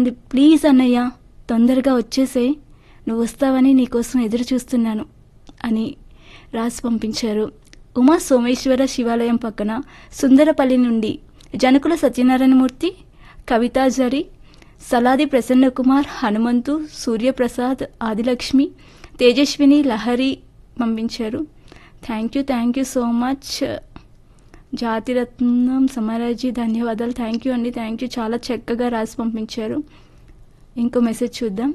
and please అన్నయ్య తొందరగా వచ్చేసేయ్ నువ్వు వస్తావని నీకోసం ఎదురు చూస్తున్నాను అని రాసి పంపించారు ఉమా సోమేశ్వర శివాలయం పక్కన సుందరపల్లి నుండి జనకుల సత్యనారాయణమూర్తి కవితా జరి సలాది ప్రసన్నకుమార్ హనుమంతు సూర్యప్రసాద్ ఆదిలక్ష్మి తేజస్విని లహరి పంపించారు thank you thank you so much జాతిరత్నం సమరాజీ ధన్యవాదాలు థ్యాంక్ యూ అండి థ్యాంక్ యూ చాలా చక్కగా రాసి పంపించారు ఇంకో మెసేజ్ చూద్దాం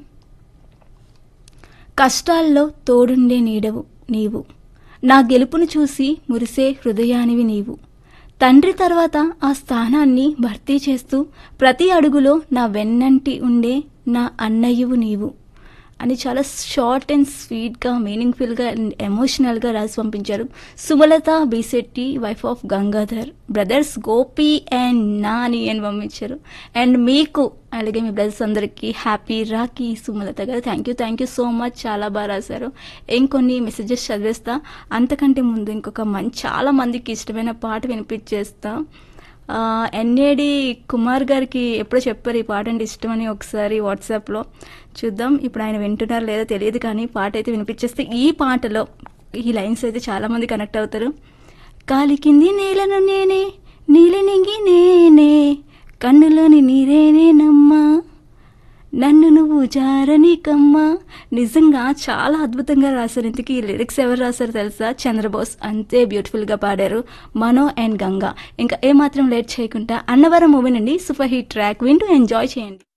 కష్టాల్లో తోడుండే నీడవు నీవు నా గెలుపును చూసి మురిసే హృదయానివి నీవు తండ్రి తర్వాత ఆ స్థానాన్ని భర్తీ చేస్తూ ప్రతి అడుగులో నా వెన్నంటి ఉండే నా అన్నయ్యవు నీవు అని చాలా షార్ట్ అండ్ స్వీట్గా మీనింగ్ఫుల్గా అండ్ ఎమోషనల్గా రాసి పంపించారు Sumalatha Beesetti wife of Gangadhar brothers Gopi and Nani అని పంపించారు అండ్ మీకు అలాగే మీ బ్రదర్స్ అందరికీ happy Rakhi Sumalatha garu thank you thank you so much చాలా బాగా రాశారు ఇంకొన్ని మెసేజెస్ చదివేస్తా అంతకంటే ముందు ఇంకొక మంచి చాలా మందికి ఇష్టమైన పాట వినిపించేస్తా ఆ, ఎన్ఏడి కుమార్ గారికి ఎప్పుడో చెప్పారు ఈ పాట అంటే ఇష్టమని ఒకసారి వాట్సాప్లో చూద్దాం ఇప్పుడు ఆయన వింటున్నారో లేదో తెలియదు కానీ పాట అయితే వినిపించేస్తే ఈ పాటలో ఈ లైన్స్ అయితే చాలా మంది కనెక్ట్ అవుతారు కాలి కింది నేలను నేనే నీలి నింగి నేనే కన్నులోని నీరేనే నమ్మా నన్ను నువ్వు జారనికమ్మా నిజంగా చాలా అద్భుతంగా రాశారు ఇంతకీ ఈ లిరిక్స్ ఎవరు రాశారు తెలుసా చంద్రబోస్ అంతే బ్యూటిఫుల్గా పాడారు మనో అండ్ గంగా ఇంకా ఏమాత్రం లేట్ చేయకుండా అన్నవరం మూవీ నుండి సూపర్ హిట్ ట్రాక్ వింటూ ఎంజాయ్ చేయండి